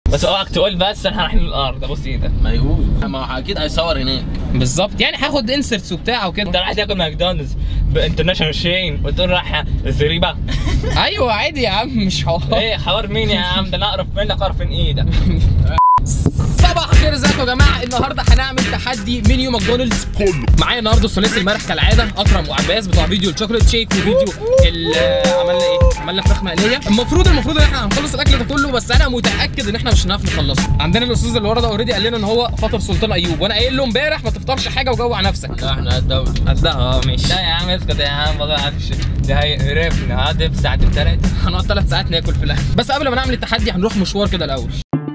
بس اوعك تقول بس احنا رايحين الارض ابص ايدك ما يقول ما هو اكيد هيصور هناك بالظبط يعني هاخد انسرتس وبتاع انت وكده رايح تاكل ماكدونالدز بانترناشونال شين وتقول رايح الزريبه ايوه عادي يا عم مش حوار ايه حوار مين يا عم ده انا اقرف منك اقرف من ايدك صباح الخير ازيكم يا جماعه النهارده هنعمل تحدي منيو ماكدونالدز كله معايا النهارده الثلاثي المرح كالعاده اكرم وعباس بتوع فيديو الشوكليت شيك وفيديو ال- عملنا ايه عملنا فراخ مقليه المفروض المفروض ان احنا هنخلص الاكل ده كله بس انا متاكد ان احنا مش هنعرف نخلصه عندنا الاستاذ اللي ورا ده اوريدي قال لنا ان هو فطر سلطان ايوب وانا قايل له امبارح ما تفطرش حاجه وجوع نفسك لا احنا الدولة قدها اه ماشي لا يا عم اسكت يا عم والله عارفش ده هيقرفنا هقعد في ساعتين ثلاثه هنقعد ثلاث ساعات ناكل في الاكل بس قبل ما نعمل التحدي هنروح مشوار كده الاول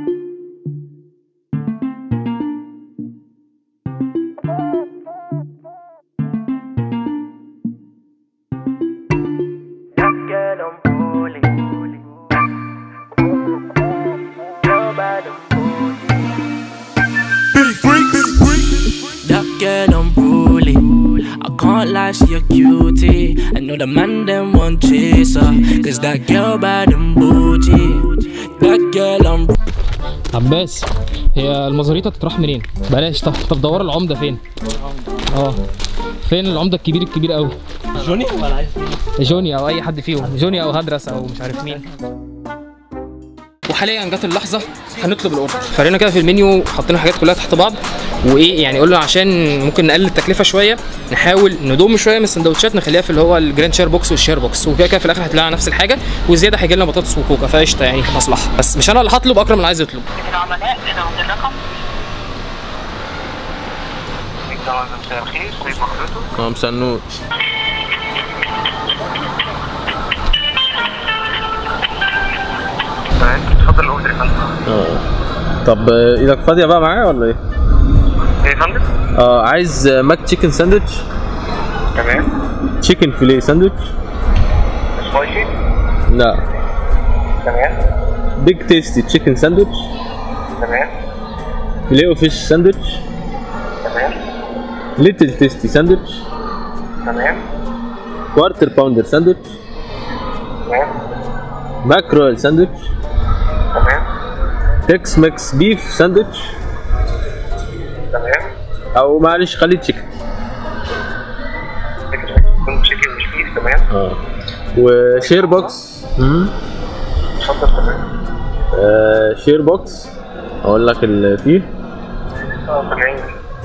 Get on bully. Nobody That girl unruly. I can't lie, she a cutie. I know the man them want chase her. Cause that girl bad and bougie. That girl unruly. عباس هي المزاريطه تطرح منين بلاش طب طب دور العمده فين اه فين العمده الكبير الكبير قوي جوني ولا عايز جوني او اي حد فيهم جوني او هدرس او مش عارف مين وحاليا جت اللحظه هنطلب الاوردر فرينا كده في المنيو حاطين الحاجات كلها تحت بعض وايه يعني قلنا عشان ممكن نقلل التكلفه شويه نحاول ندوم شويه من السندوتشات نخليها في اللي هو الجراند شير بوكس والشير بوكس وكده كده في الاخر هتلاقي نفس الحاجه والزياده هيجي لنا بطاطس وكوكا فقشطه يعني مصلحه بس مش انا اللي هطلب اكرم اللي عايز يطلب العملاء لدى الرقم مساء الخير سيد مخرجه هو مسنود اتفضل الاوردر يا فندم اه طب آه، ايدك فاضية بقى معايا ولا ايه؟ ايه يا فندم اه عايز آه، ماك تشيكن ساندوتش تمام تشيكن فيليه ساندوتش سبايسي لا تمام بيج تيستي تشيكن ساندوتش تمام فيليه وفيش ساندوتش تمام ليتل تيستي ساندوتش تمام كوارتر باوندر ساندوتش تمام ماك رويال ساندوتش تمام تكس ميكس بيف ساندوتش تمام او معلش خليه تشيكن كنت تشيكن مش بيف تمام اه وشير بوكس مم. اتفضل تمام آه شير بوكس اقول لك اللي فيه اه تمام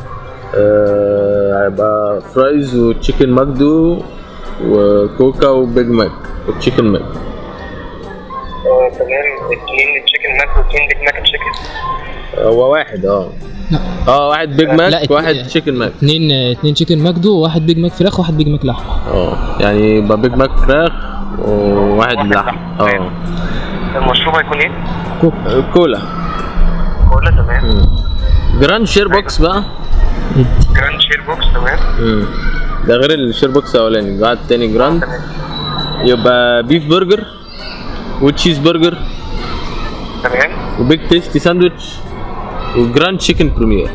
آه، هيبقى فرايز وتشيكن ماكدو وكوكا وبيج ماك وتشيكن ماك اه تمام اتنين تشيكن ماك واتنين بيج ماك تشيكن هو واحد اه اه واحد بيج لا، ماك ات- واحد تشيكن ماك اتنين اتنين تشيكن ماكدو وواحد بيج ماك فراخ وواحد بيج ماك لحمه اه يعني يبقى بيج ماك فراخ وواحد واحد لحم لحم. اه المشروب هيكون ايه؟ كولا كولا تمام جراند شير بوكس بقى جراند شير بوكس تمام مم. ده غير الشير بوكس الاولاني بعد تاني جراند تمام يبقى بيف برجر وتشيز برجر تمام وبيج تيستي ساندوتش وجراند تشيكن بريمير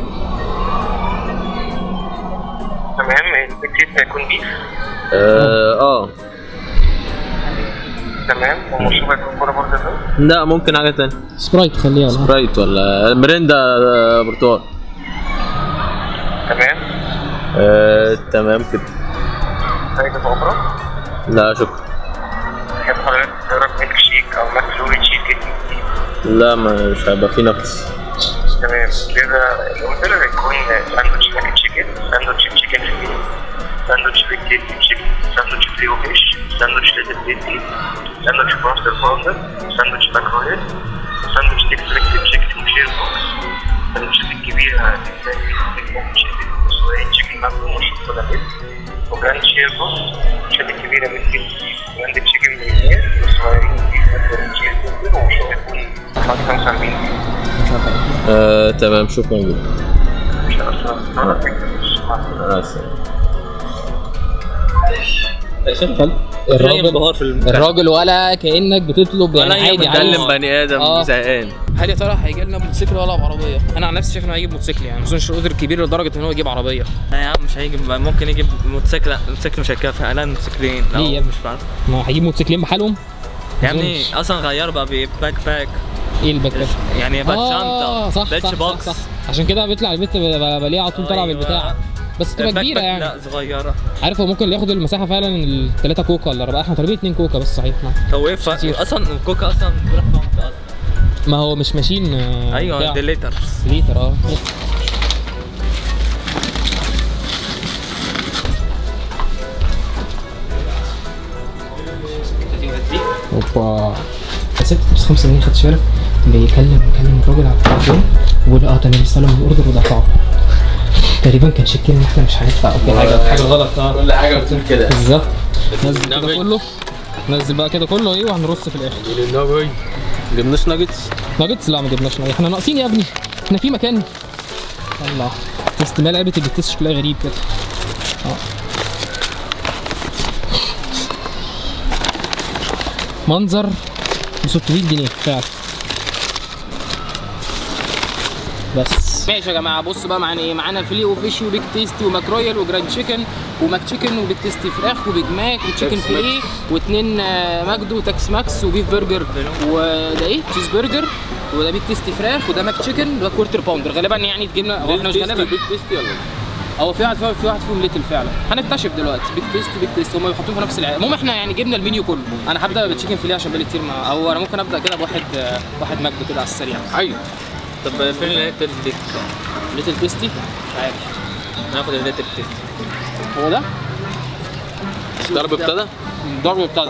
تمام البيج تيست هيكون بيف اه اه تمام والمشروب هيكون كولا برضه ده لا ممكن حاجه تانية سبرايت خليها ولا سبرايت ولا مريندا آه، برتقال تمام آه، تمام كده حاجة أخرى لا شكرا تحب حضرتك تجرب ميلك شيك أو ماك فلوري تشيز كيك لا مش هيبقى في نفس تمام كده الأوردر هيكون ساندوتش ماك تشيكن ساندوتش تشيكن فيلي ساندوتش بيك تيستي تشيكن ساندوتش فيو فيش ساندوتش ليتل تيستي ساندوتش باستر باوندر ساندوتش ماك رويال ساندوتش تكس ميكس تشيكن وشير بوكس الساندوتشات الكبيرة هتلاقي فيها تشيكن وسويت تشيكن ماك ومشروب كولا بيت وجراند شير بوكس الساندوتشات الكبيرة من جراند تشيكن من والصغيرين دي مثلا تشيز برجر ومشروب يكون حوالي 45 آه، تمام شكرا جدا مش عارف مع السلامة. الراجل انبهار في الم... الراجل ولا كانك بتطلب يعني ولا عادي بتكلم عادي بني ادم آه. زهقان هل يا ترى هيجي لنا موتوسيكل ولا بعربيه؟ انا عن نفسي شايف انه هيجيب موتوسيكل يعني ما اظنش الاوردر كبير لدرجه ان هو يجيب عربيه لا يا عم مش هيجي ممكن يجيب موتوسيكل لا الموتوسيكل مش هيكفي انا موتوسيكلين ليه يا ابني؟ مش بعرف ما هو هيجيب موتوسيكلين بحالهم يا أظنش. ابني اصلا غير بقى باك باك ايه الباك باك يعني بقت شنطه صح بقتش صح, صح, بوكس صح عشان كده بيطلع البيت ب- بلاقيه على طول طالع أيوة. بالبتاع بس تبقى الباك كبيره باك يعني لا صغيره عارف هو ممكن ياخد المساحه فعلا الثلاثه كوكا ولا اربعه احنا طالبين اتنين كوكا بس صحيح نعم. هو ايه كتير. اصلا الكوكا اصلا بيروح شنطه اصلا ما هو مش ماشين آه، ايوه بتاع. دي ليتر ليتر اه اوبا بس انت بس 5 جنيه خدت بالك بيكلم بيكلم الراجل على التليفون ويقول له اه تمام استلم الاوردر ودفعه تقريبا كان شاكين ان احنا مش هندفع او في حاجه حاجه غلط اه كل حاجه بتقول كده بالظبط نزل كده كله نزل بقى كده كله ايه وهنرص في الاخر النوبي جبناش ناجتس ناجتس لا ما جبناش ناجتس احنا ناقصين يا ابني احنا في مكان الله استمال علبه البتيس شكلها غريب كده اه منظر ب 600 جنيه فعلا بس ماشي يا جماعه بصوا بقى معانا ايه معانا فيليه وفيشي وبيك تيستي وماك رويال وجراند تشيكن وماك تشيكن وبيك تيستي فراخ وبيج ماك وتشيكن فيليه واثنين ماجدو وتاكس ماكس وبيف برجر وده ايه تشيز برجر وده بيك تيستي فراخ وده ماك تشيكن وده كورتر باوندر غالبا يعني تجيبنا هو احنا مش غالبا بيك تيستي ولا هو في واحد في واحد فيهم ليتل فعلا هنكتشف دلوقتي بيك تيست بيك تيست هم بيحطوه في نفس العلبه المهم احنا يعني جبنا المنيو كله انا هبدا بالتشيكن فيليه عشان بقالي كتير ما او انا ممكن ابدا كده بواحد آه، واحد ماجدو كده على السريع ايوه طب فين الليتر تيست ليتل تيستي مش عارف ناخد الليتر تيست هو ده الضرب ابتدى الضرب ابتدى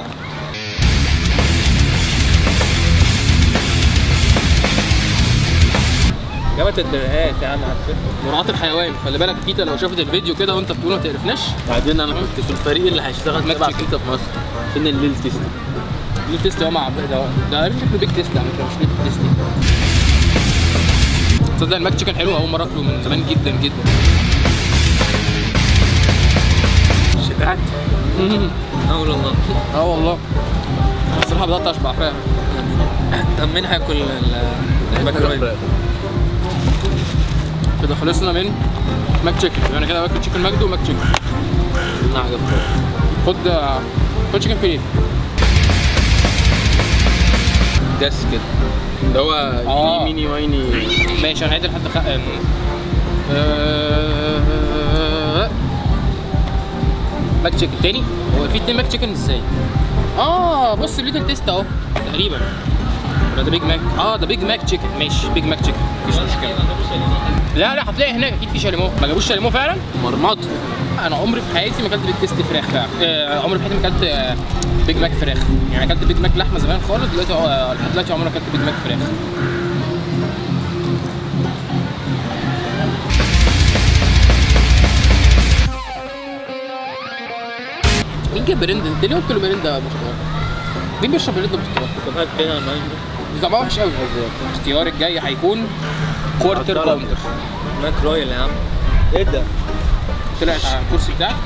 يا ما تدريهاش يا عم هتفهم مراعاة الحيوان خلي بالك كيتا لو شافت الفيديو كده وانت بتقول ما تعرفناش بعدين انا كنت في الفريق اللي هيشتغل ماك تبع تشيكن. كيتا في مصر فين الليل تيست ليه تيست هو مع ده ده شكله بيك تيست على فكره مش ليتل تيستي تصدق الماك تشيكن حلو اول مره اكله من زمان جدا جدا شبعت اه والله اه والله الصراحه بدات اشبع فعلا طب مين هياكل ال- المكرونه كده خلصنا من ماك تشيكن يعني كده باكل تشيكن ماجدو وماك تشيكن نعجب خد خد تشيكن فيليه داس كده ده هو آه. ميني وايني ماشي هنعد لحد خ... آه، ماك تشيكن تاني هو في اتنين ماك تشيكن ازاي؟ اه بص الليتل تيست اهو تقريبا ولا ده بيج ماك اه ده بيج ماك تشيكن ماشي بيج ماك تشيكن مفيش مشكله لا لا هتلاقي هناك اكيد في شاليمو ما جابوش شاليمو فعلا مرمط انا عمري في حياتي ما اكلت بيج تيست فراخ فعلا آه عمري في حياتي ما اكلت آه بيج ماك فراخ يعني اكلت بيج ماك لحمه زمان خالص دلوقتي آه، لحد دلوقتي عمري ما اكلت بيج ماك فراخ مين جاب برندا؟ انت ليه قلت له برندا برتقال؟ مين بيشرب برندا برتقال؟ طب هات كده المانجو دي طعمها وحش قوي الاختيار الجاي هيكون كوارتر باوندر ماك رويال يا عم ايه ده؟ طلعت على الكرسي بتاعك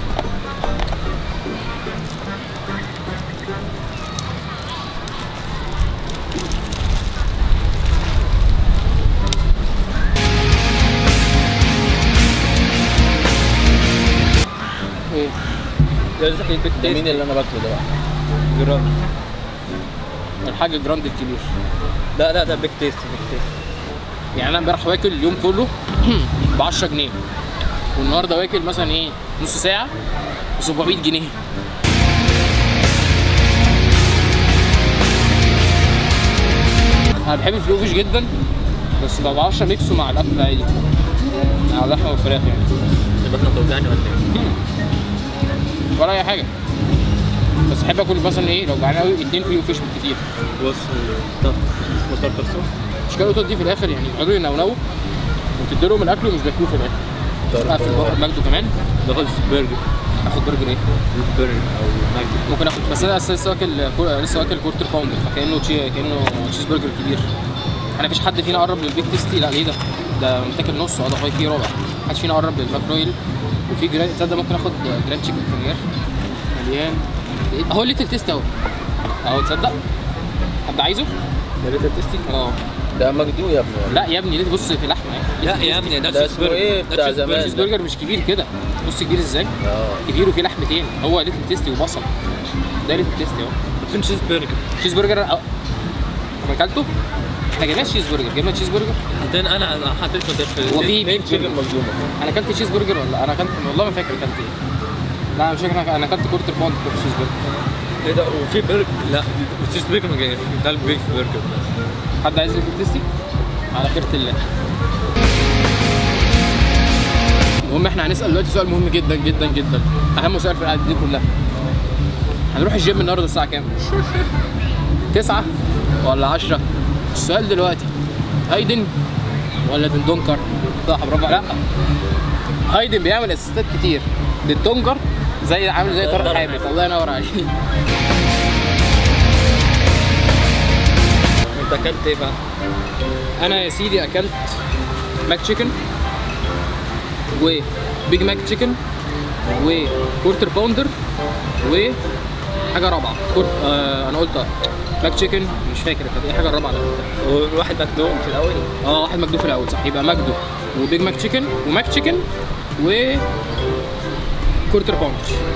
ايه ده لسه في البيك مين تيست اللي انا باكله ده بقى جرام الحاج جراند الكبير لا لا ده بيك تيست بيك تيست يعني انا امبارح واكل اليوم كله ب 10 جنيه والنهارده واكل مثلا ايه نص ساعه ب 700 جنيه انا بحب الفلوفيش جدا بس ما بعرفش ميكسه مع الاكل العادي مع اللحمه والفراخ يعني البطنه بتوجعني ولا ايه؟ ولا اي حاجه بس احب اكل مثلا ايه لو جعان قوي اتنين فيلو فيش بالكتير بص طب اسمه تارتر صوص مش كانوا دي في الاخر يعني يقعدوا ينونوا وتدي لهم الاكل ومش بياكلوه في الاخر اقفل بقى ماجدو كمان باخد برجر اخد برجر ايه برجر او ماجد ممكن اخد بس انا أساسا لسه واكل كو- لسه واكل كورتر باوندر فكانه تشي كانه تشيز برجر كبير احنا مفيش حد فينا قرب للبيك تيستي لا ليه ده ده متاكل نص اه ده فيه ربع محدش فينا قرب للماكرويل وفي جراند تصدق ممكن اخد جراند تشيكن كرير مليان اهو الليتل تيست اهو اهو تصدق حد عايزه؟ ده ليتر تيستي اه ده مجدو يا ابني لا يا ابني ليه بص في لحمه اهي. لا يا ابني ده ده تشيز اسمه برجر ايه ده بتاع تشيز برجر. زمان تشيز برجر مش كبير كده بص كبير ازاي اه كبير وفيه لحمتين هو ليتل تيستي وبصل ده ليتل تيستي اهو فين تشيز برجر تشيز برجر أه. ما اكلته احنا جبنا تشيز برجر جبنا تشيز برجر بعدين انا أنا حطيت له في وفي بيف تشيكن برجر مخدومه انا اكلت تشيز برجر ولا انا اكلت والله ما فاكر اكلت ايه لا انا مش فاكر انا اكلت كورتر باوند تشيز برجر ايه ده وفي برجر لا تشيز برجر ما جاي ده البيف برجر بس حد عايز ياكل تيستي على خيرة الله المهم احنا هنسال دلوقتي سؤال مهم جدا جدا جدا اهم سؤال في القعده دي كلها هنروح الجيم النهارده الساعه كام؟ 9 ولا 10 السؤال دلوقتي هايدن ولا دندونكر؟ صح برافو لا هايدن بيعمل اسيستات كتير دندونكر زي عامل زي طارق حامد الله ينور عليك انت اكلت ايه بقى؟ انا يا سيدي اكلت ماك تشيكن وبيج ماك تشيكن وكورتر باوندر و حاجه رابعه كورت آه انا قلت ماك تشيكن مش فاكر كانت ايه الحاجه الرابعه اللي قلتها. وواحد مكدوم في الاول اه واحد مجدو في الاول صح يبقى مجدو وبيج ماك تشيكن وماك تشيكن و كورتر باوندر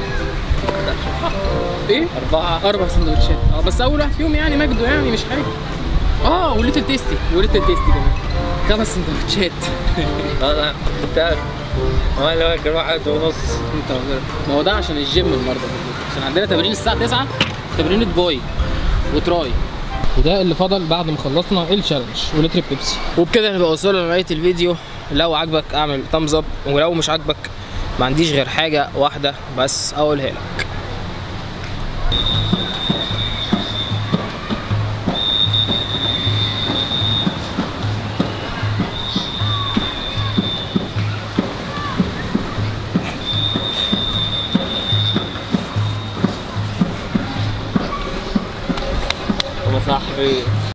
ايه اربعه اربع سندوتشات اه بس اول واحد فيهم يعني مجدو يعني مش حاجه اه وليتل تيستي وليتل تيستي كمان خمس سندوتشات انا كنت عارف هو اللي هو كان واحد ونص انت ما هو ده عشان الجيم النهارده عشان عندنا تمرين الساعه 9 تمرين باي وتراي وده اللي فضل بعد ما خلصنا التشالنج ولتر بيبسي وبكده نبقى وصلنا لنهايه الفيديو لو عجبك اعمل thumbs اب ولو مش عجبك ما عنديش غير حاجه واحده بس اقولها لك